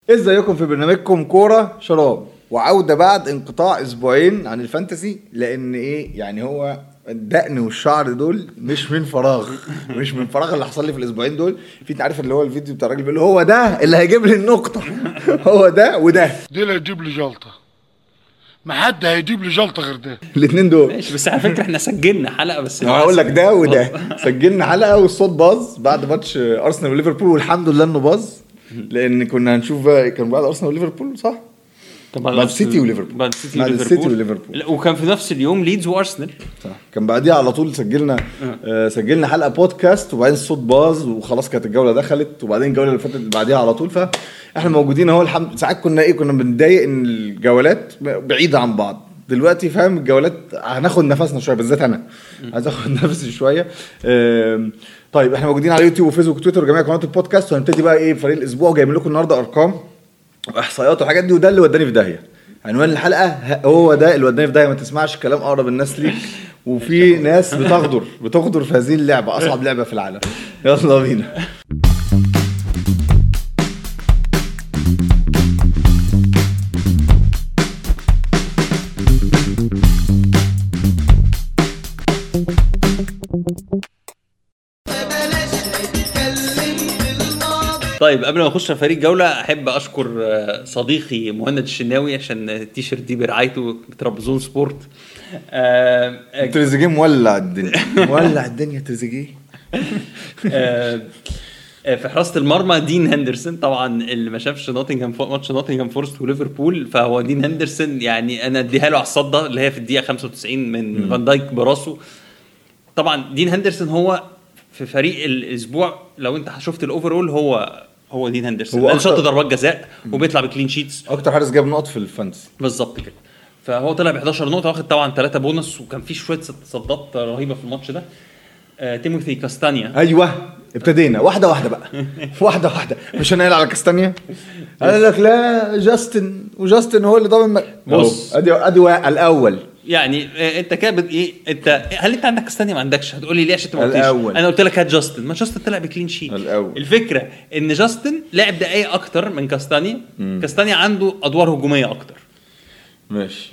ازيكم في برنامجكم كوره شراب وعوده بعد انقطاع اسبوعين عن الفانتسي لان ايه يعني هو الدقن والشعر دول مش من فراغ مش من فراغ اللي حصل لي في الاسبوعين دول في انت عارف اللي هو الفيديو بتاع الراجل بيقول هو ده اللي هيجيب لي النقطه هو ده وده دي اللي هيجيب لي جلطه ما حد هيجيب لي جلطه غير ده الاثنين دول ماشي بس على فكره احنا سجلنا حلقه بس انا هقول لك ده وده سجلنا حلقه والصوت باظ بعد ماتش ارسنال وليفربول والحمد لله انه باظ لان كنا هنشوف بقى كان بعد ارسنال وليفربول صح؟ طبعا بعد السيتي وليفربول. بعد السيتي بعد وليفربول السيتي وليفربول. لا، وكان في نفس اليوم ليدز وارسنال صح كان بعديها على طول سجلنا آه سجلنا حلقه بودكاست وبعدين الصوت باظ وخلاص كانت الجوله دخلت وبعدين الجوله اللي فاتت اللي بعديها على طول فاحنا موجودين اهو الحمد ساعات كنا ايه كنا بنتضايق ان الجولات بعيده عن بعض دلوقتي فاهم الجولات هناخد نفسنا شويه بالذات انا عايز اخد نفسي شويه آم، طيب احنا موجودين على يوتيوب وفيسبوك وتويتر وجميع قنوات البودكاست وهنبتدي بقى ايه فريق الاسبوع جايبين لكم النهارده ارقام واحصائيات والحاجات دي وده اللي وداني في داهيه عنوان الحلقه ه- هو ده اللي وداني في داهيه ما تسمعش كلام اقرب الناس ليك وفي ناس بتغدر بتغدر في هذه اللعبه اصعب لعبه في العالم يلا بينا طيب قبل ما نخش على فريق الجوله احب اشكر آه، صديقي مهند الشناوي عشان التيشيرت دي برعايته بترابزون سبورت آه، آه، تريزيجيه مولع الدنيا مولع الدنيا تريزيجيه آه، آه، في حراسه المرمى دين هندرسون طبعا اللي ما شافش نوتنجهام فو- ماتش نوتنجهام فورست وليفربول فهو دين هندرسون يعني انا اديها له على الصده اللي هي في الدقيقه 95 من فان دايك براسه طبعا دين هندرسون هو في فريق الاسبوع لو انت شفت الاوفرول هو هو دين هندرسون هو هو أكتر- شاط ضربات جزاء وبيطلع بكلين شيتس اكتر حارس جاب نقط في الفانتسي بالظبط كده فهو طلع ب 11 نقطه واخد طبعا 3 بونص وكان في شويه صدات رهيبه في الماتش ده آه تيموثي كاستانيا ايوه ابتدينا واحده واحده بقى واحده واحده مش هنقل على كاستانيا قال لك لا جاستن وجاستن هو اللي ضامن م- بص. أهو، ادي ادي وا- الاول يعني آه، انت كده بت- ايه انت هل انت عندك كاستانيا ما عندكش هتقول لي ليه عشان انت ما قلتش الأول. انا قلت لك هات جاستن ما جاستن طلع بكلين شيت الأول. الفكره ان جاستن لعب دقايق اكتر من كاستانيا كاستانيا عنده ادوار هجوميه اكتر ماشي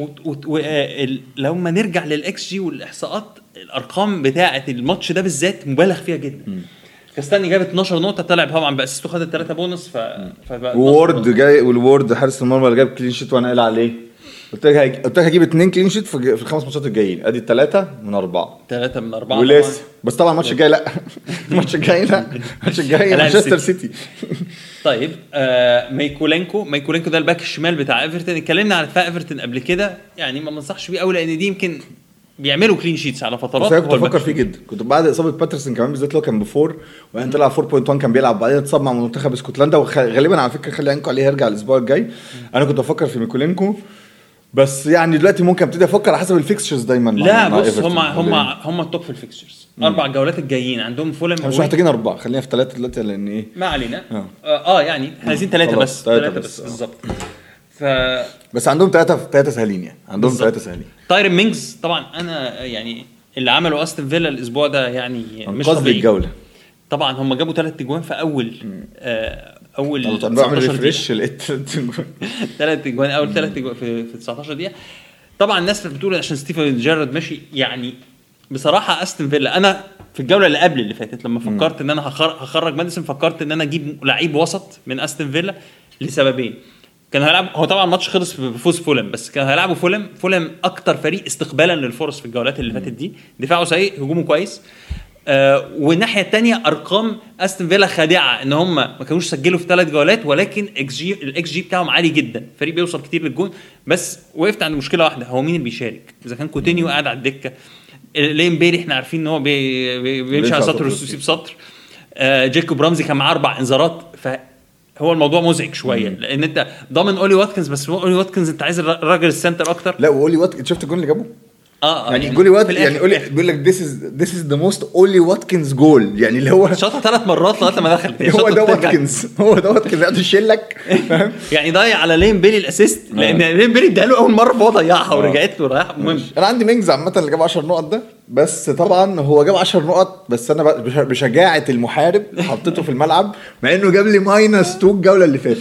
ولما نرجع للاكس جي والاحصاءات الارقام بتاعه الماتش ده بالذات مبالغ فيها جدا كاستاني جاب 12 نقطه طلع طبعا باسيسته خد الثلاثه بونص ف فبقى وورد جاي والوورد حارس المرمى اللي جاب كلين شيت وانا قايل عليه قلت لك هيج- قلت لك هجيب اثنين كلين شيت في في الخمس ماتشات الجايين ادي الثلاثه من اربعه ثلاثه من اربعه ولسه بس طبعا الماتش الجاي لا الماتش الجاي لا الماتش الجاي هلاعب مانشستر السيتي. سيتي طيب آه ميكولينكو ميكولينكو ده الباك الشمال بتاع ايفرتون اتكلمنا على دفاع ايفرتون قبل كده يعني ما بنصحش بيه قوي لان دي يمكن بيعملوا كلين شيتس على فترات بس انا كنت هو الباك بفكر فيه جدا كنت بعد اصابه باترسون كمان بالذات لو كان بفور وبعدين طلع 4.1 كان بيلعب بعدين اتصاب مع منتخب اسكتلندا وغالبا على فكره خلي عينكم عليه هيرجع الاسبوع الجاي انا كنت بفكر في ميكولينكو بس يعني دلوقتي ممكن ابتدي افكر على حسب الفيكسشرز دايما مع- لا مع بص إيفرتون. هم هم هم التوب في الفيكسشرز اربع جولات الجايين عندهم فولم احنا مش محتاجين اربعه خلينا في ثلاثه دلوقتي لان ايه ما علينا آه. اه, آه يعني احنا عايزين ثلاثه خلاص، بس تلاتة ثلاثه بس، بس آه. بالظبط ف بس عندهم ثلاثه ثلاثه سهلين يعني عندهم بالظبط. ثلاثه سهلين تايرن مينجز طبعا انا يعني اللي عمله استون فيلا الاسبوع ده يعني مش انقاذ طبيعي الجوله طبعا هم جابوا ثلاث اجوان في اول آه اول انا بعمل 19 ريفريش لقيت ثلاث اجوان اول ثلاث اجوان في, في 19 دقيقه طبعا الناس اللي بتقول عشان ستيفن جيرارد ماشي يعني بصراحه استون فيلا انا في الجوله اللي قبل اللي فاتت لما فكرت ان انا هخر- هخرج ماديسون فكرت ان انا اجيب لعيب وسط من استون فيلا لسببين كان هيلعب هو طبعا الماتش خلص بفوز فولم بس كان هيلعبوا فولم فولم اكتر فريق استقبالا للفرص في الجولات اللي فاتت دي دفاعه سيء هجومه كويس آه والناحيه الثانيه ارقام استون فيلا خادعه ان هم ما كانوش سجلوا في ثلاث جولات ولكن اكس جي الاكس جي بتاعهم عالي جدا فريق بيوصل كتير للجون بس وقفت عند مشكله واحده هو مين اللي بيشارك اذا كان كوتينيو قاعد على الدكه لين بيلي احنا عارفين ان هو بي بي بيمشي على سطر ويسيب سطر آه جيكوب رمزي كان معاه اربع انذارات فهو الموضوع مزعج شويه لان انت ضامن اولي واتكنز بس هو اولي واتكنز انت عايز الراجل السنتر اكتر لا وقولي وات شفت الجون اللي جابه اه آه، يعني جولي وات في الآخر- يعني قولي بيقول لك this is this is the most اولي واتكنز جول يعني اللي هو شاطها ثلاث مرات لغايه لما دخلت هي هو شاطها ده بترجع. واتكنز هو ده واتكنز قاعد يشيلك فاهم يعني ضيع على لين بيلي الاسيست لان لين بيلي اداها له اول مره فهو ضيعها ورجعت له رايح المهم انا عندي مينجز عامه اللي جاب 10 نقط ده بس طبعا هو جاب 10 نقط بس انا بقى بش- بشجاعه المحارب حطيته في الملعب مع انه جاب لي ماينس 2 الجوله اللي فاتت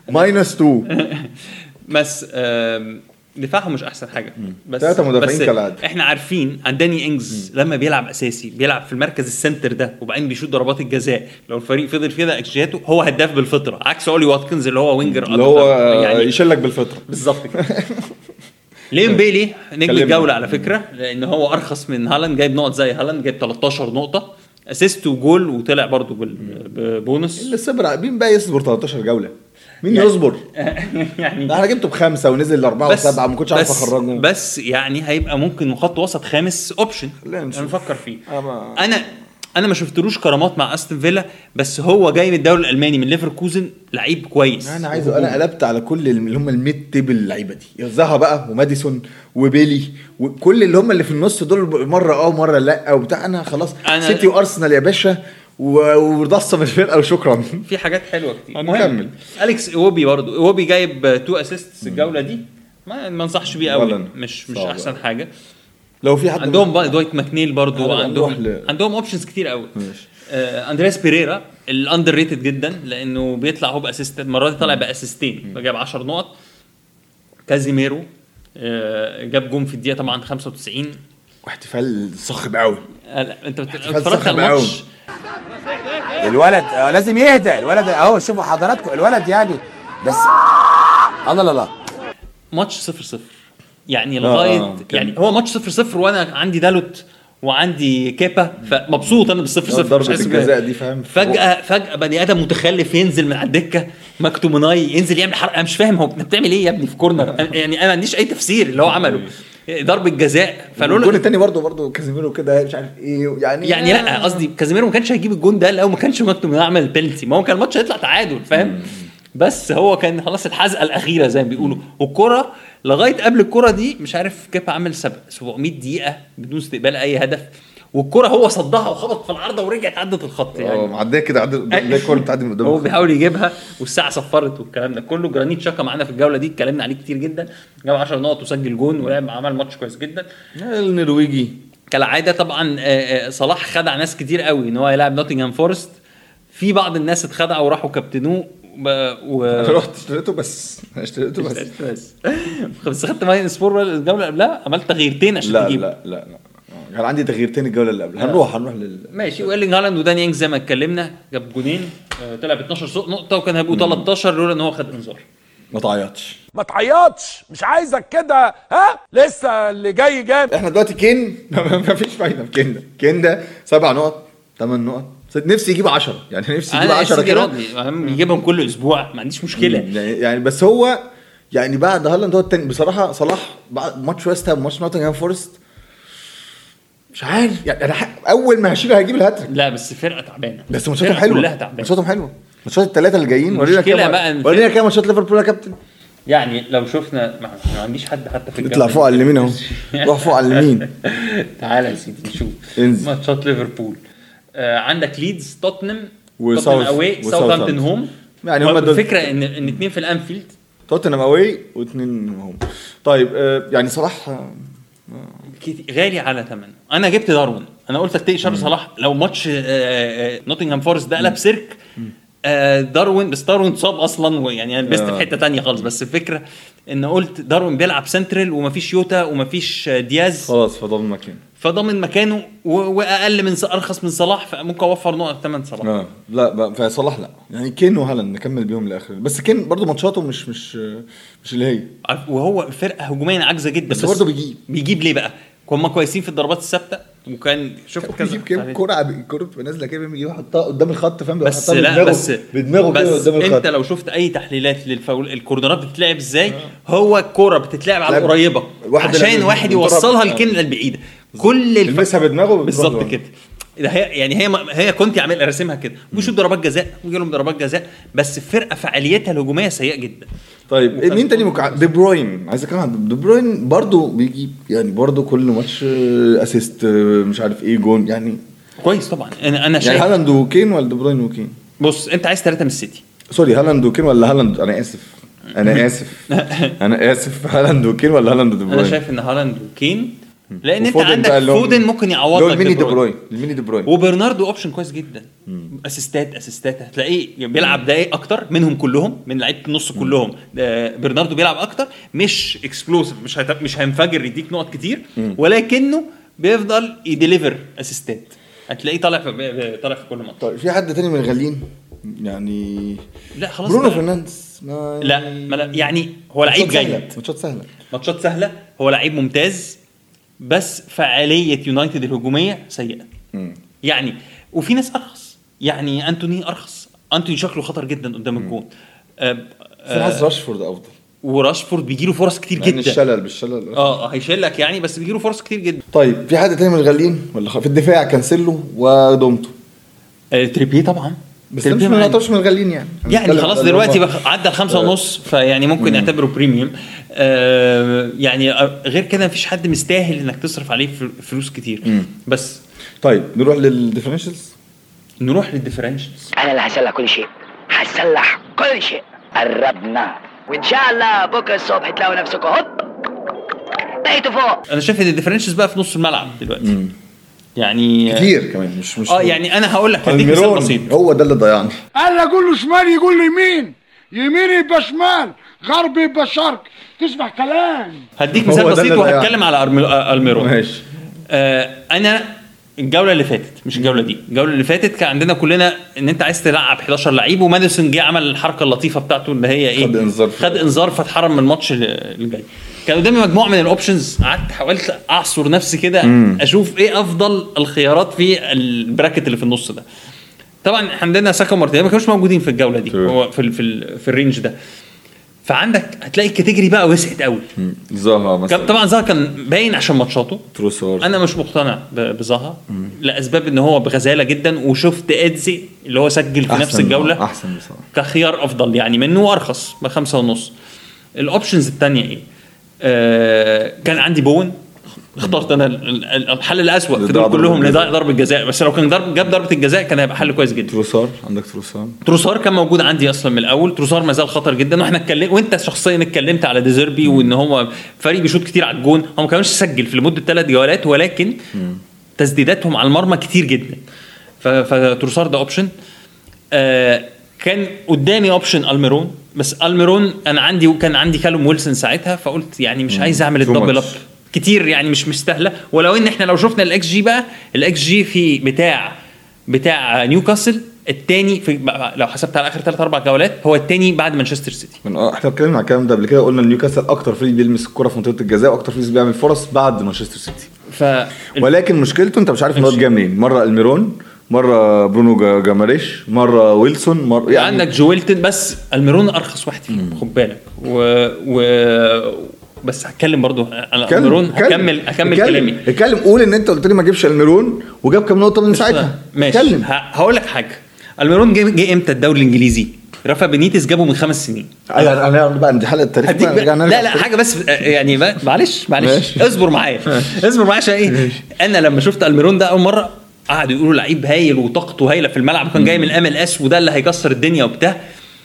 ماينس 2 بس آم، دفاعهم مش احسن حاجه بس تلاتة مدافعين بس كالعادة. احنا عارفين عن داني انجز لما بيلعب اساسي بيلعب في المركز السنتر ده وبعدين بيشوط ضربات الجزاء لو الفريق فضل كده اكشياته هو هداف بالفطره عكس اولي واتكنز اللي هو وينجر اللي هو أكتر. يعني يشلك بالفطره بالظبط كده لين بيلي نجم كلمنا. الجوله على فكره لان هو ارخص من هالاند جايب نقط زي هالاند جايب 13 نقطه اسيست وجول وطلع برضه بال- ببونص اللي صبر مين بقى يصبر 13 جوله مين يعني- يصبر يعني ده انا جبته بخمسه ونزل لاربعه بس وسبعه ما كنتش عارف بس- اخرجه بس يعني هيبقى ممكن خط وسط خامس اوبشن خلينا نشوف. نفكر فيه أما- انا انا ما شفتلوش كرامات مع استون فيلا بس هو جاي من الدوري الالماني من ليفركوزن لعيب كويس انا عايزه انا قلبت على كل اللي هم الميد تيبل اللعيبه دي زها بقى وماديسون وبيلي وكل اللي هم اللي في النص دول مره اه ومره لا وبتاع انا خلاص أنا- سيتي وارسنال يا باشا و- ورصه من الفرقه وشكرا في حاجات حلوه كتير هنكمل. اليكس اوبي برضه اوبي جايب تو اسيستس الجوله دي ما ما انصحش بيه ولا قوي أنا. مش مش صعب احسن أوي. حاجه لو في حد عندهم بقى دويت ماكنيل برضه هنروح عندهم ل- عندهم اوبشنز كتير قوي ماشي. آه اندرياس بيريرا الاندر ريتد جدا لانه بيطلع هو باسيست المره دي طالع باسيستين فجاب 10 نقط كازيميرو آه جاب جون في الدقيقه طبعا 95 واحتفال صاخب قوي آه لا، انت بت- احتفال اتفرجت صاخب على الماتش الولد آه، لازم يهدى الولد اهو شوفوا حضراتكم الولد يعني بس الله لا لا ماتش 0 0 يعني لغايه آه، كان- يعني هو ماتش 0 0 وانا عندي دالوت وعندي كيبا فمبسوط انا بالصفر صفر ضربة مش حاسس الجزاء بيها. دي فاهم فجاه فجاه بني ادم متخلف ينزل من على الدكه مكتومناي ينزل يعمل حركه انا مش فاهم هو انت بتعمل ايه يا ابني في كورنر أنا- يعني انا ما عنديش اي تفسير اللي هو عمله ضربه جزاء الجون فلولا التاني برضه برضه كازيميرو كده مش عارف ايه يعني يعني لا قصدي كازيميرو ما كانش هيجيب الجون ده لو ما كانش مكتومناي عمل البينالتي ما هو كان الماتش هيطلع تعادل فاهم بس هو كان خلاص الحزقه الاخيره زي ما بيقولوا والكره لغايه قبل الكره دي مش عارف كيبا عمل سب- 700 دقيقه بدون استقبال اي هدف والكره هو صدها وخبط في العارضه ورجعت عدت الخط اه يعني معديه كده عدت قدام زي الكوره بتعدي من قدام هو الخط. بيحاول يجيبها والساعه صفرت والكلام ده كله جرانيت شاكا معانا في الجوله دي اتكلمنا عليه كتير جدا جاب 10 نقط وسجل جون ولعب عمل ماتش كويس جدا النرويجي كالعاده طبعا آه، آه، صلاح خدع ناس كتير قوي ان هو يلعب نوتنجهام فورست في بعض الناس اتخدعوا وراحوا كابتنوه ب- و انا رحت اشتريته بس اشتريته بس بس بس خدت ماين سبور الجوله اللي قبلها عملت تغييرتين عشان لا تجيبه لا لا لا آه، كان عندي تغييرتين الجوله اللي قبل هنروح هنروح لل ماشي وايرلينج هالاند وداني انجز زي ما اتكلمنا جاب جونين آه، طلع ب 12 نقطه وكان هيبقوا 13 لولا ان هو خد انذار ما تعيطش ما تعيطش مش عايزك كده ها لسه اللي جاي جامد احنا دلوقتي كين ما فيش فايده في كين ده كين ده سبع نقط ثمان نقط نفسي يجيب 10 يعني نفسي يجيب انا 10 سيدي كده راضي المهم يجيبهم كل اسبوع ما عنديش مشكله يعني يعني بس هو يعني بعد هالاند هو التاني بصراحه صلاح بعد ماتش ويست هام ماتش نوتنجهام فورست مش عارف يعني انا ح- اول ما هشيله هيجيب الهاتريك لا بس فرقه تعبانه بس ماتشاتهم فرقة حلوه كلها تعبانه ماتشاتهم حلوه ماتشات الثلاثه اللي جايين ورينا المشكلة كام بقى إن ورينا في- كام ماتشات ليفربول يا كابتن يعني لو شفنا ما ما عنديش حد حتى في اطلع الجنب. فوق على اليمين اهو روح فوق على اليمين تعالى يا سيدي نشوف انزل. ماتشات ليفربول آه عندك ليدز توتنهام وساوث- توتنهام اوي وساوثهامبتون. ساوثهامبتون هوم يعني هم دول- الفكره ان ان اثنين في الانفيلد توتنهام اواي واثنين هم طيب آه، يعني صلاح آه، كت- غالي على ثمنه انا جبت داروين انا قلت اتقي شر صلاح لو ماتش آه، آه، نوتنغهام فورست ده قلب سيرك آه، داروين بس داروين اتصاب اصلا ويعني انا لبست آه. في حته تانية خالص بس الفكره ان قلت داروين بيلعب سنترال ومفيش يوتا ومفيش آه، دياز خلاص فضل مكان فضامن مكانه و- واقل من ارخص من صلاح فممكن اوفر نقط ثمن صلاح اه لا بقى فصلاح لا يعني كين وهالاند نكمل بيهم للاخر بس كين برضو ماتشاته مش مش مش اللي هي عارف- وهو فرقه هجوميا عاجزه جدا بس برضه بيجيب. بيجيب ليه بقى؟ هم كويسين في الضربات الثابته وكان شوف كذا بيجيب كام عليه. كرة الكرة بتبقى نازلة كده بيجي يحطها قدام الخط فاهم بيبقى بس حاطها لا بدماغه- بس بدماغه كده بس قدام الخط انت لو شفت اي تحليلات للفاول الكورنرات بتتلعب ازاي هو الكوره بتتلعب على لعب- القريبه واحد عشان اللي واحد من طرف- يوصلها آه. للكنه البعيده كل الف... يلمسها بدماغه وبتروح بالظبط له. كده ده هي يعني هي هي كنت عامل راسمها كده ويشوط ضربات جزاء ويجي لهم ضربات جزاء بس الفرقه فعاليتها الهجوميه سيئه جدا طيب وكان- مين تاني مكع... دي بروين عايز اتكلم عن دي بروين برضه بيجيب يعني برضه كل ماتش آه، اسيست آه، مش عارف ايه جون يعني كويس طبعا انا انا يعني شايف هالاند وكين ولا دي بروين وكين بص انت عايز ثلاثه من السيتي سوري هالاند وكين ولا هالاند انا اسف انا اسف انا اسف هالاند وكين ولا هالاند ودي انا بروين شايف ان هالاند وكين لان انت وفودن عندك بقى اللي هو- فودن ممكن يعوض اللي هو لك الميني دي دي بروين. بروين الميني دي بروين وبرناردو اوبشن كويس جدا اسيستات اسيستات هتلاقيه بيلعب دقايق اكتر منهم كلهم من لعيبه النص كلهم آه، برناردو بيلعب اكتر مش اكسبلوسيف مش هيت- مش هينفجر يديك نقط كتير ولكنه بيفضل يديليفر اسيستات هتلاقيه طالع في طالع في كل ماتش طيب في حد تاني من الغاليين يعني لا خلاص برونو بقى. فرنانديز ما لا ما لا يعني هو لعيب ماتشات سهلة، جيد ماتشات سهله ماتشات سهله هو لعيب ممتاز بس فعاليه يونايتد الهجوميه سيئه يعني وفي ناس ارخص يعني انتوني ارخص انتوني شكله خطر جدا قدام الجون آه، في ناس راشفورد افضل وراشفورد بيجي له فرص كتير مع إن جدا الشلل بالشلل اه اه هيشيلك يعني بس بيجي له فرص كتير جدا طيب في حد تاني من الغاليين ولا خ- في الدفاع كانسيلو ودومتو آه تريبيه طبعا بس ده مش تريبيه من معانا. يعتبرش من الغاليين يعني يعني هنتكلم خلاص على اللي دلوقتي هم- بقى عدى الخمسة ونص فيعني ممكن نعتبره بريميوم آه يعني آه، غير كده مفيش حد مستاهل انك تصرف عليه فل- فلوس كتير بس طيب نروح للديفرنشلز نروح للديفرنشلز انا اللي هسلح كل شيء هسلح كل شيء قربنا وان شاء الله بكره الصبح تلاقوا نفسكم هوب بقيتوا فوق انا شايف ان الديفرنشلز بقى في نص الملعب دلوقتي يعني كتير كمان مش مش اه يعني انا هقول لك هديك مثال الميرون بسيط هو ده اللي ضيعني قال لي اقول له شمال يقول لي يمين يمين يبقى شمال غرب يبقى شرق تسمع كلام هديك هو مثال ده بسيط اللي ضيعني. وهتكلم على أرمي- آه، الميرون ماشي آه انا الجوله اللي فاتت مش الجوله دي الجوله اللي فاتت كان عندنا كلنا ان انت عايز تلعب 11 لعيب وماديسون جه عمل الحركه اللطيفه بتاعته اللي هي ايه خد إنذار. خد انذار فاتحرم من الماتش اللي جاي كان قدامي مجموعه من الاوبشنز قعدت حاولت اعصر نفسي كده اشوف ايه افضل الخيارات في البراكت اللي في النص ده طبعا إحنا عندنا ساكا ومارتينيز ما كانوش موجودين في الجوله دي تمام. هو في ال- في ال- في الرينج ده فعندك هتلاقي الكاتيجوري بقى وسعت قوي زها كان مثلا طبعا زها كان باين عشان ماتشاته تروسار انا مش مقتنع ب- بزها لاسباب ان هو بغزاله جدا وشفت ادزي اللي هو سجل في نفس الجوله احسن بصراحه كخيار افضل يعني منه وارخص بخمسة ونص الاوبشنز الثانيه ايه آه كان عندي بون اخترت انا ال- ال- الحل الاسوأ في لضياع دول ضربة كلهم الجزاء. لضياع ضربه جزاء بس لو كان ضرب جاب ضربه الجزاء كان هيبقى حل كويس جدا تروسار عندك تروسار تروسار كان موجود عندي اصلا من الاول تروسار ما زال خطر جدا واحنا اتكلم وانت شخصيا اتكلمت على ديزيربي وان هو فريق بيشوط كتير على الجون هو ما كانش سجل في لمده ثلاث جولات ولكن تسديداتهم على المرمى كتير جدا ف- فتروسار ده اوبشن آه كان قدامي اوبشن الميرون بس الميرون انا عندي وكان عندي كالوم ويلسون ساعتها فقلت يعني مش عايز اعمل Too الدبل much. اب كتير يعني مش مستاهله ولو ان احنا لو شفنا الاكس جي بقى الاكس جي في بتاع بتاع نيوكاسل الثاني في لو حسبت على اخر ثلاث اربع جولات هو الثاني بعد مانشستر سيتي من اه احنا اتكلمنا على الكلام ده قبل كده قلنا ان نيوكاسل اكتر فريق بيلمس الكره في منطقه الجزاء واكتر فريق بيعمل فرص بعد مانشستر سيتي ف ولكن مشكلته انت مش عارف النقط جايه منين مره الميرون مره برونو جا- جاماريش مره ويلسون مره يعني عندك جويلتن بس الميرون ارخص واحد فيهم خد بالك و... و... بس هتكلم برضو على اتكلم- الميرون اتكلم- هكمل هكمل اتكلم- كلامي اتكلم قول ان انت قلت لي ما اجيبش الميرون وجاب كام نقطه من ساعتها ماشي اتكلم ه- هقول لك حاجه الميرون جه جه امتى الدوري الانجليزي رافا بينيتس جابه من خمس سنين انا انا بقى دي حلقه التاريخ هديك بقى بقى نرجع- نرجع لا لا التاريخ. حاجه بس آه، يعني بقى معلش معلش ماشي. اصبر معايا اصبر معايا عشان ايه انا لما شفت الميرون ده اول مره قعدوا يقولوا لعيب هايل وطاقته هايله في الملعب وكان جاي من الام ال اس وده اللي هيكسر الدنيا وبتاع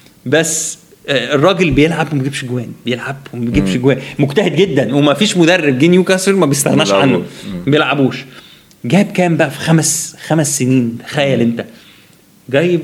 بس آه، الراجل بيلعب وما بيجيبش جوان بيلعب وما بيجيبش جوان مجتهد جدا وما فيش مدرب جه نيوكاسل ما بيستغناش بيلعبوش. عنه ما بيلعبوش جاب كام بقى في خمس خمس سنين تخيل انت جايب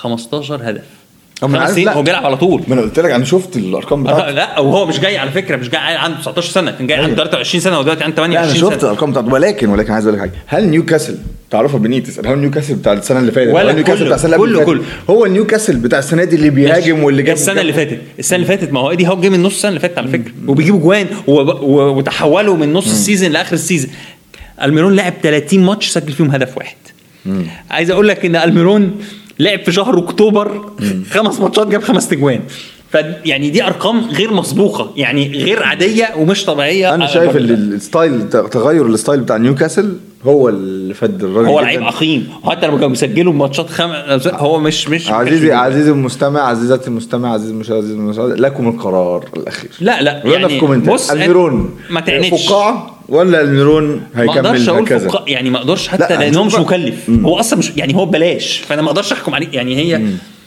15 هدف طب ما أنا خمس عارف سنين لا. هو بيلعب على طول ما انا قلت لك انا شفت الارقام آه، بتاعته لا وهو مش جاي على فكره مش جاي عنده 19 سنه كان جاي عنده 23 سنه ودلوقتي عنده لا انا 28 شفت سنه الارقام بتاعته ولكن ولكن عايز اقول لك حاجه هل نيوكاسل تعرفها بنيتس هل نيوكاسل بتاع السنه اللي فاتت ولا هل نيوكاسل كله- بتاع السنه اللي كله- قبل اللي فاتت؟ هو نيوكاسل بتاع السنه دي اللي بيهاجم واللي جاب السنه اللي فاتت السنه اللي فاتت ما هو ايدي هاو جه من نص السنه اللي فاتت على فكره وبيجيبوا جوان و- و- وتحولوا من نص السيزون لاخر السيزون الميرون لعب 30 ماتش سجل فيهم هدف واحد عايز اقول لك ان الميرون لعب في شهر اكتوبر خمس ماتشات جاب خمس تجوان ف يعني دي ارقام غير مسبوقه يعني غير عاديه ومش طبيعيه انا على شايف الراجل ان ده. الستايل تغير الستايل بتاع نيوكاسل هو اللي فد الراجل هو جداً. لعيب عقيم حتى لما كانوا بيسجلوا ماتشات خم... هو مش مش عزيزي عزيزي المستمع عزيزتي المستمع عزيزي المشاهد عزيزي المشاهد لكم القرار الاخير لا لا قولوا لنا في يعني كومنتات بص الميرون ما تعنتش فقاعه ولا الميرون ما اقدرش هيكمل اقول هكذا فوق يعني ما اقدرش حتى لا، لان هو مش هنشوف بقى. مكلف هو اصلا مش يعني هو ببلاش فانا ما اقدرش احكم عليه يعني هي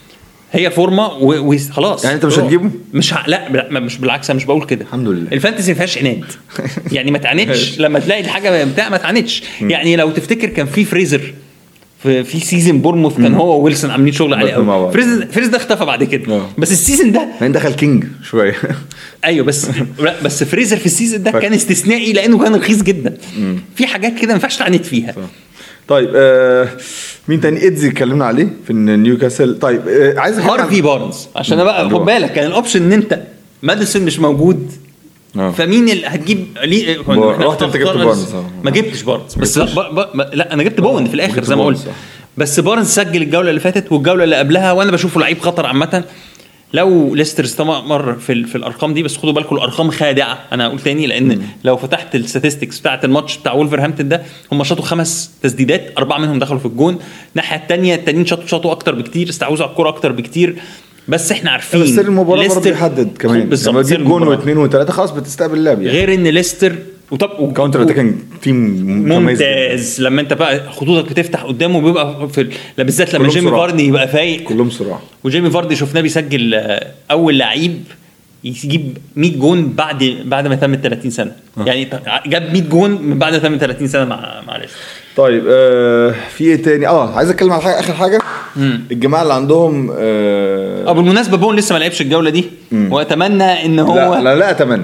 هي فورمه و- وخلاص يعني أنت مش هتجيبه؟ مش ه... لا لا مش بالعكس انا مش بقول كده الحمد لله. الفانتسي ما فيهاش عناد يعني ما تعاندش لما تلاقي الحاجه بتاع ما تعاندش يعني لو تفتكر كان في فريزر في في سيزون بورموث كان هو وويلسون عاملين شغل عليه بدأوا مع قوي بعض. فريز فريز ده اختفى بعد كده آه. بس السيزون ده يعني دخل كينج شويه ايوه بس لا بس فريزر في السيزون ده فاكر. كان استثنائي لانه كان رخيص جدا في حاجات كده ما ينفعش تعاند فيها طيب آه مين تاني ايدزي اتكلمنا عليه في نيوكاسل طيب آه عايز أتكلم عن- هارفي بارنز عشان انا بقى اللي هو- خد بالك كان الاوبشن ان انت ماديسون مش موجود آه. فمين اللي هتجيب ليه بار- إحنا رحت أنت جبت اخترنا- بارنز، آه. ما جبتش بارنز بس لا, ب... ب... لا انا جبت بوند في الاخر جبت زي ما قلت بارنز، آه. بس بارنز سجل الجوله اللي فاتت والجوله اللي قبلها وانا بشوفه لعيب خطر عامه لو ليستر استمر في ال- في الارقام دي بس خدوا بالكم الارقام خادعه انا هقول تاني لان لو فتحت الستاتستكس بتاعت الماتش بتاع ولفرهامبتون ده هم شاطوا خمس تسديدات اربعه منهم دخلوا في الجون الناحيه الثانيه التانيين شاطوا شاطوا اكتر بكتير استحوذوا على الكوره اكتر بكتير بس احنا عارفين بس سر المباراه برضه ليستر- يحدد كمان بالظبط لما سر تجيب جون المباراة. واثنين وثلاثه خلاص بتستقبل اللعب يعني غير ان ليستر وطب كاونتر اتاكينج تيم متميز جداً. ممتاز لما انت بقى خطوطك بتفتح قدامه بيبقى في ال- لا بالذات لما كلهم جيمي صراع. فاردي يبقى فايق كلهم صراع وجيمي فاردي شفناه بيسجل آه، اول لعيب يجيب 100 جون بعد بعد ما تم 30 سنه آه. يعني ت- جاب 100 جون من بعد ما تم 30 سنه مع مع ليستر طيب آه في ايه تاني اه عايز اتكلم على حاجه اخر حاجه الجماعه اللي عندهم آه اه بالمناسبه بون لسه ما لعبش الجوله دي واتمنى ان هو لا لا لا اتمنى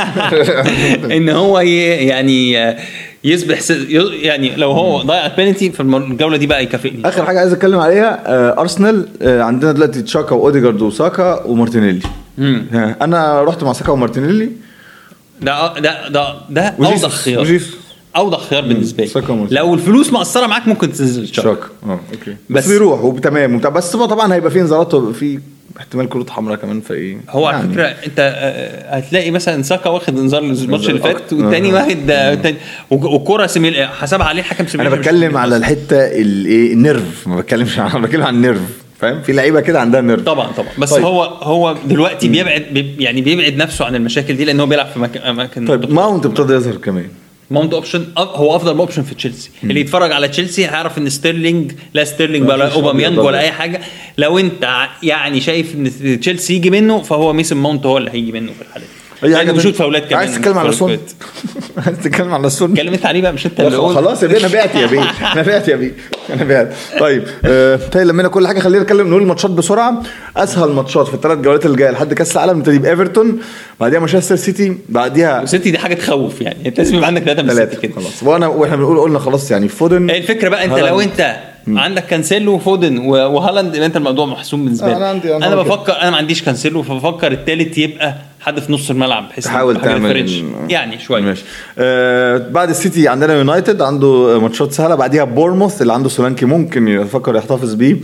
ان هو ي- يعني آه، يصبح س- ي- يعني لو هو ضيع البينالتي في الم- الجوله دي بقى يكافئني اخر حاجه عايز اتكلم عليها آه ارسنال آه عندنا دلوقتي تشاكا واوديجارد وساكا ومارتينيلي ها، انا رحت مع ساكا ومارتينيلي ده ده ده ده وجيسوس. اوضح خيار وجيسوس. اوضح خيار بالنسبه ساكا لي ومارتينيلي. لو الفلوس مقصره معاك ممكن تنزل تشاكا شاكا اه اوكي بس, بس- بيروح وتمام وبتاع بس هو طبعا هيبقى فيه انذارات وهيبقى فيه احتمال كروت حمراء كمان فايه هو على يعني. فكره انت آه، هتلاقي مثلا ساكا واخد انذار الماتش اللي فات أكتر. والتاني آه. واخد آه، تاني- وك- والكره سميل حسبها عليه الحكم سميل انا بتكلم على الحته الايه النيرف ما بتكلمش عن بتكلم عن النيرف فاهم في لعيبه كده عندها نيرف طبعا طبعا بس طيب. طيب. هو هو دلوقتي بيبعد بي يعني بيبعد نفسه عن المشاكل دي لان هو بيلعب في مكان اماكن طيب ماونت ابتدى يظهر كمان ماونت اوبشن هو افضل اوبشن في تشيلسي اللي يتفرج على تشيلسي هيعرف ان ستيرلينج لا ستيرلينج ما ولا فيش اوباميانج أبيض ولا أبيض. اي حاجه لو انت ع- يعني شايف ان تشيلسي يجي منه فهو ميسن ماونت هو اللي هيجي منه في الحاله دي اي حاجه لانه تانية؟ بيشوط فاولات كمان عايز تتكلم على فاولات سون كويس. عايز تتكلم على سون اتكلم انت عليه بقى مش انت اللي قلت خلاص يا بيه انا بعت يا بيه انا بعت يا بيه انا بعت طيب آه طيب لمينا كل حاجه خلينا نتكلم نقول الماتشات بسرعه اسهل ماتشات في الثلاث جولات اللي جايه لحد كاس العالم نبتدي بايفرتون بعديها مانشستر سيتي بعديها وسيتي دي حاجه تخوف يعني انت لازم يبقى عندك ثلاثه من السيتي ثلاثه كده خلاص وانا واحنا بنقول قلنا خلاص يعني فودن هي الفكره بقى انت هالاند. لو انت عندك كانسيلو وفودن و- وهالاند يبقى انت الموضوع محسوم بالنسبه آه، لك أنا عندي- أنا انا عندي بفكر انا ما عنديش كانسيلو فبفكر الثالث يبقى حد في نص الملعب بحيث تحاول إنه حاجة تعمل فرنش. يعني شويه ماشي آه بعد السيتي عندنا يونايتد عنده ماتشات سهله بعديها بورموث اللي عنده سولانكي ممكن يفكر يحتفظ بيه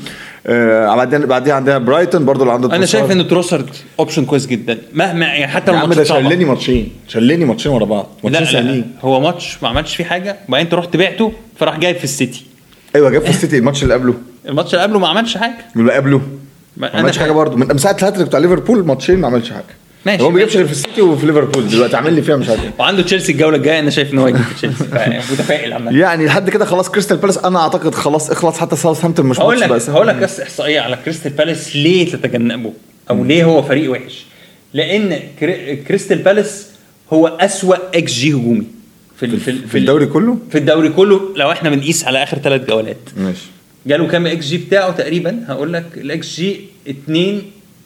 آه بعدين بعديها عندنا برايتون برضو اللي عنده انا تروسارد. شايف ان تروسرد اوبشن كويس جدا مهما يعني حتى يا لو عم ده الماتش صعبة. شلني ماتشين شلني ماتشين ورا بعض لا ماتشين لا سهلين هو ماتش ما عملش فيه حاجه وبعدين انت رحت بعته فراح جايب في السيتي ايوه جاب في السيتي الماتش اللي قبله الماتش اللي قبله ما عملش حاجه اللي قبله ما ما عملش أنا- حاجه برضه من من ساعه الهاتريك بتاع ليفربول ماتشين ما عملش حاجه ماشي، هو ما بيجيبش ماشي. غير في السيتي وفي ليفربول دلوقتي عامل لي فيها مش عارف ايه وعنده تشيلسي الجوله الجايه انا شايف ان هو يجي في تشيلسي متفائل عامه يعني لحد كده خلاص كريستال بالاس انا اعتقد خلاص اخلص حتى ساوثهامبتون مش هقول ماتش لك بس هقول لك بس احصائيه على كريستال بالاس ليه تتجنبه او ليه هو فريق وحش لان كري- كريستال بالاس هو اسوا اكس جي هجومي في ال- في, ال- في الدوري كله في الدوري كله لو احنا بنقيس على اخر ثلاث جولات ماشي جاله كام اكس جي بتاعه تقريبا هقول لك الاكس جي 2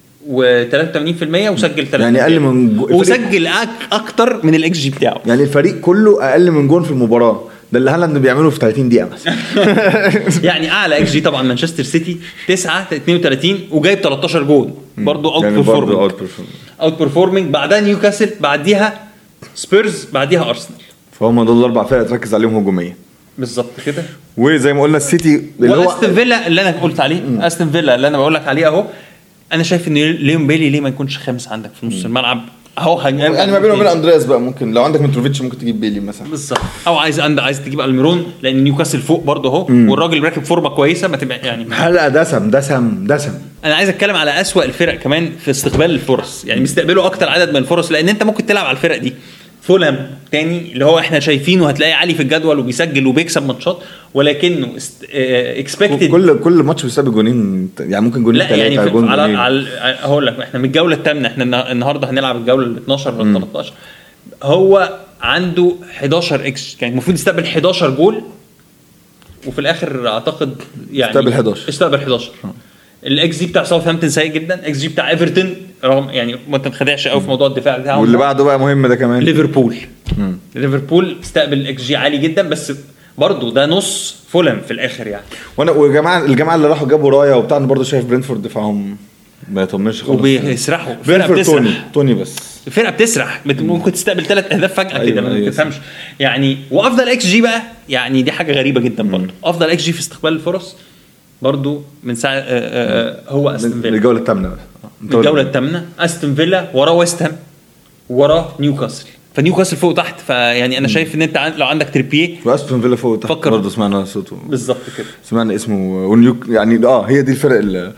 و83% وسجل 3 يعني أقل من جو- وسجل أك اكتر من الاكس جي بتاعه يعني الفريق كله اقل من جون في المباراه ده اللي هالاند بيعمله في 30 دقيقه مثلا يعني اعلى اكس جي طبعا مانشستر سيتي 9 32 وجايب 13 جول برضه اوت يعني برضه بيرفورمينج اوت بيرفورمينج اوت بيرفورمينج بعدها نيوكاسل بعديها سبيرز بعديها ارسنال فهم دول الاربع فرق تركز عليهم هجوميا بالظبط كده وزي ما قلنا السيتي اللي هو واستون فيلا اللي انا قلت عليه استون فيلا اللي انا بقول لك عليه اهو انا شايف ان ليون بيلي ليه ما يكونش خامس عندك في نص الملعب اهو هن- يعني ما بينه وبين اندرياس بقى ممكن لو عندك متروفيتش ممكن تجيب بيلي مثلا بالظبط او عايز عند عايز تجيب الميرون لان نيوكاسل فوق برضه اهو والراجل راكب فورمه كويسه ما تبقى يعني حلقه دسم دسم دسم انا عايز اتكلم على اسوأ الفرق كمان في استقبال الفرص يعني بيستقبلوا اكتر عدد من الفرص لان انت ممكن تلعب على الفرق دي فولهام تاني اللي هو احنا شايفينه هتلاقيه عالي في الجدول وبيسجل وبيكسب ماتشات ولكنه اكسبكتد كل كل ماتش بيسابق جونين يعني ممكن جونين لا يعني ثلاثه في جون على, جونين. على هقول لك احنا من الجوله الثامنه احنا النه- النهارده هنلعب الجوله ال 12 ولا 13 هو عنده 11 اكس كان المفروض يستقبل 11 جول وفي الاخر اعتقد يعني استقبل 11. استقبل 11 الاكس جي بتاع ساوثهامبتون سيء جدا الاكس جي بتاع ايفرتون رغم يعني ما تنخدعش قوي في موضوع الدفاع بتاعهم واللي بعده بقى مهم ده كمان ليفربول ليفربول استقبل اكس جي عالي جدا بس برضه ده نص فولهام في الاخر يعني وانا والجماعه الجماعه اللي راحوا جابوا رايه وبتاع انا برضه شايف برينفورد دفاعهم ما يطمنش خالص وبيسرحوا فرقه برينفورد توني بتسرح توني بس الفرقه بتسرح بت- ممكن تستقبل ثلاث اهداف فجاه أيوة، كده ما أيوة، تفهمش يعني وافضل اكس جي بقى يعني دي حاجه غريبه جدا برضه افضل اكس جي في استقبال الفرص برضه من ساعه آه، آه، آه، هو استون فيلا الجوله الثامنه بقى أنت الجوله قول. الثامنه استون فيلا وراه ويست هام وراه نيوكاسل فنيوكاسل فوق تحت فيعني انا شايف ان انت عن- لو عندك تريبيه واستون فيلا فوق تحت فكر. برضه سمعنا صوته بالظبط كده سمعنا اسمه ونيوك يعني اه هي دي الفرق ال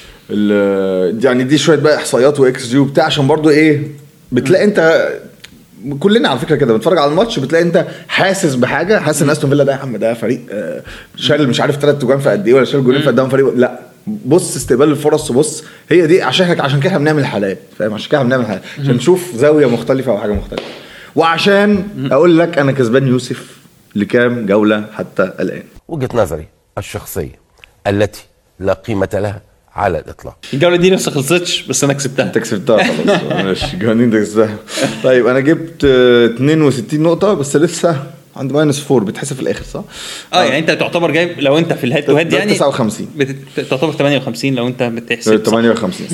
ال- يعني دي شويه بقى احصائيات واكس جي وبتاع عشان برضو ايه بتلاقي انت كلنا على فكره كده بنتفرج على الماتش بتلاقي انت حاسس بحاجه حاسس ان استون فيلا ده يا عم ده فريق آه، شال مش عارف ثلاث جوان في قد ايه ولا شال جولين في قد ايه فريق لا بص استقبال الفرص بص هي دي عشان عشان كده احنا بنعمل حالات فاهم عشان كده احنا بنعمل حالات عشان نشوف زاويه مختلفه او حاجه مختلفه وعشان اقول لك انا كسبان يوسف لكام جوله حتى الان وجهة نظري الشخصية التي لا قيمة لها على الإطلاق الجوله دي لسه خلصتش بس انا كسبتها انت كسبتها خلاص ماشي جوانين انت كسبتها طيب انا جبت آه، 62 نقطة بس لسه عندي ماينس 4 بتحسب في الاخر صح؟ اه يعني انت تعتبر جايب لو انت في الهيد تو هيد ده يعني 59 بت- تعتبر 58 لو انت بتحسب صح. 58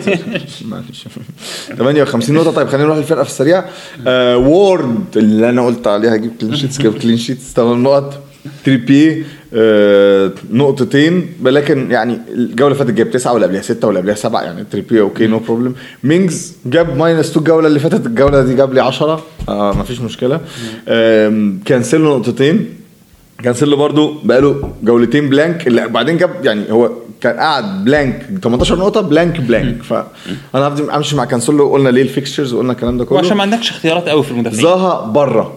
معلش 58 نقطة طيب خلينا نروح للفرقة في السريع آه وورد اللي انا قلت عليها هجيب كلين شيتس جاب كلين شيتس 8 نقط تريبيه آه نقطتين ولكن يعني الجوله اللي فاتت جاب تسعه واللي قبلها سته واللي قبلها سبعه يعني تريبيه اوكي نو بروبلم مينجز جاب ماينس 2 الجوله اللي فاتت الجوله دي جاب لي 10 آه مفيش مشكله آم، كانسيلو نقطتين كانسيلو برضو بقاله جولتين بلانك اللي بعدين جاب يعني هو كان قاعد بلانك 18 نقطه بلانك بلانك فانا هفضل امشي مع كانسيلو قلنا ليه الفيكستشرز وقلنا الكلام ده كله وعشان ما عندكش اختيارات قوي في المدافعين زها بره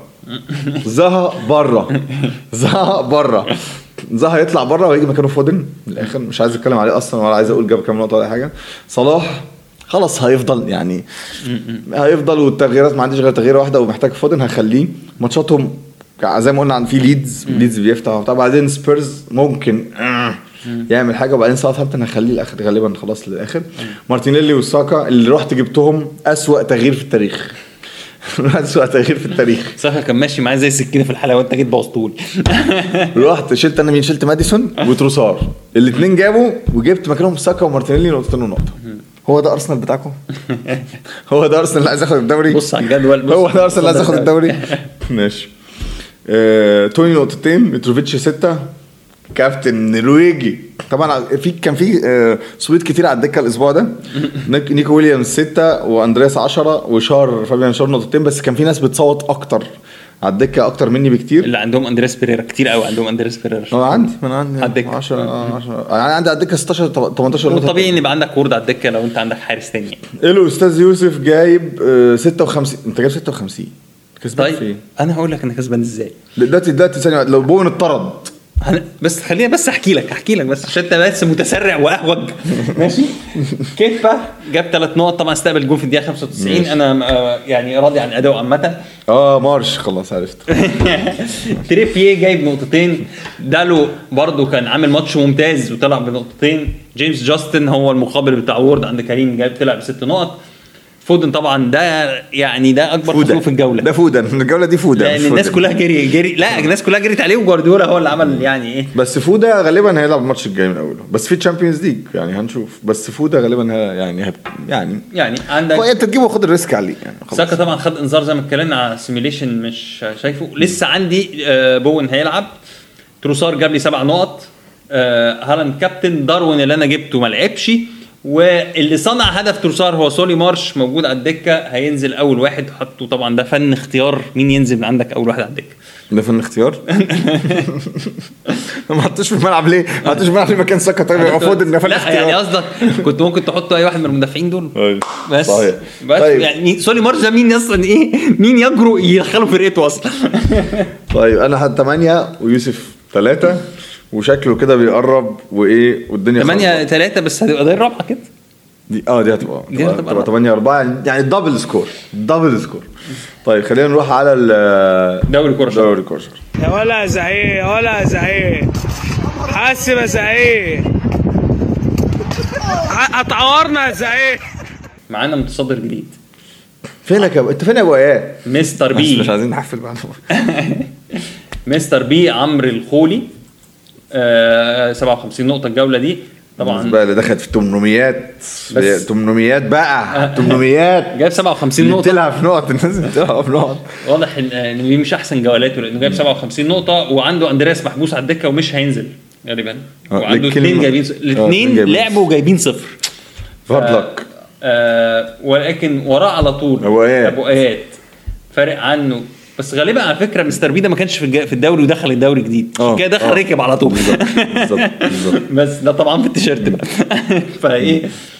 زها بره زها بره زها يطلع بره ويجي مكانه فودن من الاخر مش عايز اتكلم عليه اصلا ولا عايز اقول جاب كام نقطه ولا حاجه صلاح خلاص هيفضل يعني هيفضل والتغييرات ما عنديش غير تغييره واحده ومحتاج فودن هخليه ماتشاتهم زي ما قلنا عن في ليدز ليدز بيفتح وبتاع بعدين سبيرز ممكن آه، يعمل حاجه وبعدين ساوثهامبتون هخليه الاخر غالبا خلاص للاخر مارتينيلي وساكا اللي رحت جبتهم اسوأ تغيير في التاريخ اسوأ تغيير في التاريخ ساكا كان ماشي معاه زي السكينه في الحلقه وانت جيت بوظتولي رحت شلت انا مين شلت ماديسون وتروسار الاثنين جابوا وجبت مكانهم ساكا ومارتينيلي نقطتين ونقطه هو ده ارسنال بتاعكم هو ده ارسنال اللي عايز ياخد الدوري بص على الجدول بص. هو ده ارسنال اللي عايز ياخد الدوري ماشي آه، توني نقطتين متروفيتش ستة كابتن نرويجي طبعا في كان في آه، صويت كتير على الدكه الاسبوع ده نيك- نيكو ويليامز ستة واندرياس 10 وشار فابيان شار نقطتين بس كان في ناس بتصوت اكتر على الدكه اكتر مني بكتير اللي عندهم اندريس بيريرا كتير قوي عندهم اندريس بيريرا اه عندي ما انا عندي على الدكة. 10 اه 10 انا عندي على الدكه 16 18 نقطه والطبيعي ان يبقى عندك وورد على الدكه لو انت عندك حارس تاني يعني. الو استاذ يوسف جايب آه، 56 انت جايب 56 كسبان في طيب ايه؟ انا هقول لك انا كسبان ازاي دلوقتي دلوقتي ثانيه واحدة، لو بون اتطرد أنا بس خليني بس احكي لك احكي لك بس عشان انت بس متسرع واهوج ماشي كيفا جاب ثلاث نقط طبعا استقبل جول في الدقيقه 95 ماشي. انا آه، يعني راضي عن اداؤه عامه اه مارش خلاص عرفت تريبيه جايب نقطتين دالو برضو كان عامل ماتش ممتاز وطلع بنقطتين جيمس جاستن هو المقابل بتاع وورد عند كريم جايب طلع بست نقط فودن طبعا ده يعني ده اكبر خطوه في الجوله ده فودن الجوله دي فودن لان مش الناس فودن. كلها جري جري لا الناس كلها جريت عليه وجوارديولا هو اللي عمل يعني ايه بس فودا غالبا هيلعب الماتش الجاي من اوله بس في تشامبيونز ليج يعني هنشوف بس فودا غالبا ه- يعني هت يعني يعني هو عندك انت تجيبه خد الريسك عليه يعني خلاص ساكا طبعا خد انذار زي ما اتكلمنا على سيميليشن مش شايفه لسه عندي آه، بوين هيلعب تروسار جاب لي سبع نقط آه، هالاند كابتن داروين اللي انا جبته ما لعبش واللي صنع هدف تروسار هو سولي مارش موجود على الدكه هينزل اول واحد حطه طبعا ده فن اختيار مين ينزل من عندك اول واحد على الدكه ده فن اختيار ما حطوش في الملعب ليه؟ ما حطوش في الملعب ليه مكان سكه طيب المفروض ان فن لا اختيار يعني قصدك كنت ممكن تحط اي واحد من المدافعين دول أيوة. بس صحيح. بس طيب. يعني سولي مارجا مين اصلا ايه مين يجرؤ يدخله فرقته اصلا طيب انا حد 8 ويوسف 3 وشكله كده بيقرب وايه والدنيا 8 3 بس هتبقى داير رابعه كده دي اه دي هتبقى دي تبقى هتبقى تبقى 8 4 يعني يعني دبل سكور دبل سكور طيب خلينا نروح على ال دوري كرة شراب. دوري كرة شراب. يا ولا زعيق يا ولا زعيق حاسب يا زعيق ع- هتعورنا يا زعيق معانا متصدر جديد فينك يا ابو انت فين يا ابو اياد؟ مستر بس مش بي عايزين نحفل بقى مستر بي عمرو الخولي آه 57 نقطه الجوله دي طبعا بقى اللي دخلت في 800 بس- 800 بقى 800 جاب 57 اللي نقطه بتلعب في نقط الناس اللي بتلعب في نقط واضح ان ان دي مش احسن جولاته لانه جايب 57 نقطه وعنده اندرياس محبوس على الدكه ومش هينزل غالبا آه، وعنده الكلمة- اثنين جايبين آه، الاثنين اتنين جايبين لعبوا جايبين صفر فضلك آه ولكن وراه على طول أبو إياد. ابو اياد فارق عنه بس غالبا على فكره مستر بي ده ما كانش في الج- في الدوري ودخل الدوري جديد آه، عشان كده دخل آه. ركب على طول بالظبط بالظبط بالظبط بس ده طبعا في التيشيرت بقى فايه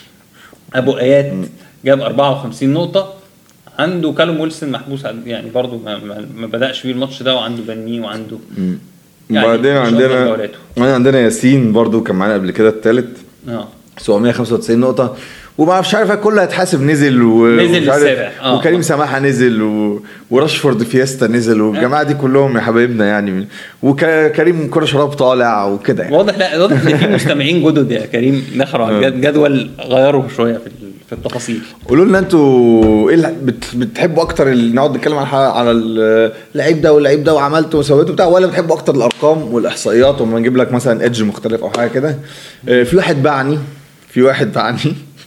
ابو اياد جاب 54 نقطه عنده كالوم ويلسون محبوس على- يعني برضه ما, ما, ما بداش بيه الماتش ده وعنده بني وعنده يعني وبعدين مش أفضل عندنا جولاته. وبعدين عندنا ياسين برضو كان معانا قبل كده الثالث اه 795 نقطة وما مش عارف كله هيتحاسب نزل و... نزل ومش عارف- السابع، آه. وكريم سماحة نزل و... وراشفورد فيستا نزل والجماعة دي كلهم يا حبايبنا يعني وكريم كرة شراب طالع وكده يعني واضح لا واضح ان في مستمعين جدد يا كريم دخلوا على الجد- جدول غيروا شويه في ال- في التفاصيل قولوا لنا انتوا ايه اللي بت... بتحبوا اكتر اللي نقعد نتكلم على على اللعيب ده واللعيب ده وعملته وسويته بتاع ولا بتحبوا اكتر الارقام والاحصائيات وما نجيب لك مثلا ايدج مختلف او حاجه كده آه، في واحد باعني في واحد باعني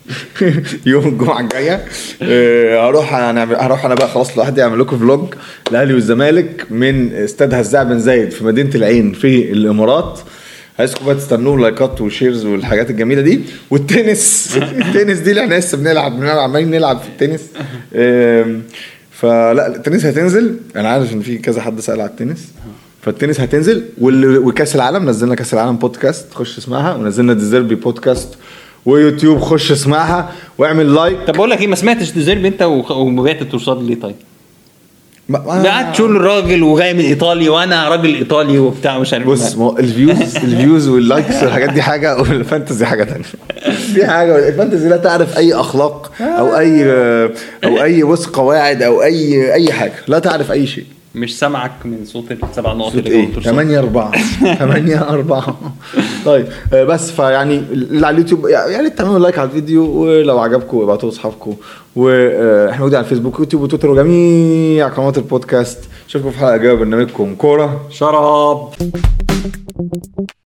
يوم الجمعه الجايه آه، هروح هنعمل هروح انا بقى خلاص لوحدي اعمل لكم فلوج الاهلي والزمالك من استاد هزاع بن زايد في مدينه العين في الامارات عايزكم بقى تستنوا لايكات وشيرز والحاجات الجميله دي والتنس التنس دي اللي احنا لسه بنلعب بنلعب عمالين نلعب في التنس آم، فلا التنس هتنزل انا عارف ان في كذا حد سال على التنس فالتنس هتنزل وال- وكاس العالم نزلنا كاس العالم بودكاست خش اسمعها ونزلنا ديزيربي بودكاست ويوتيوب خش اسمعها واعمل لايك طب بقول لك ايه ما سمعتش ديزيربي انت وخ- وبعت التورسات ليه طيب؟ ما- ما- ده قعدت تقول الراجل وجاي من ايطالي وانا راجل ايطالي وبتاع مش عارف بص إيه. ما هو الفيوز الفيوز واللايكس والحاجات دي حاجه والفانتزي حاجه تانية دي حاجه الفانتزي لا تعرف اي اخلاق او اي او اي بص قواعد او اي اي حاجه لا تعرف اي شيء مش سامعك من صوت السبع نقط صوت اللي جوه ايه التورسات 8 4 8 4 طيب آه، بس فيعني اللي على اليوتيوب يعني تعملوا لايك على الفيديو ولو عجبكم ابعتوه لاصحابكم واحنا موجودين على الفيسبوك ويوتيوب وتويتر وجميع قنوات البودكاست اشوفكم في حلقه جايه برنامجكم كوره شراب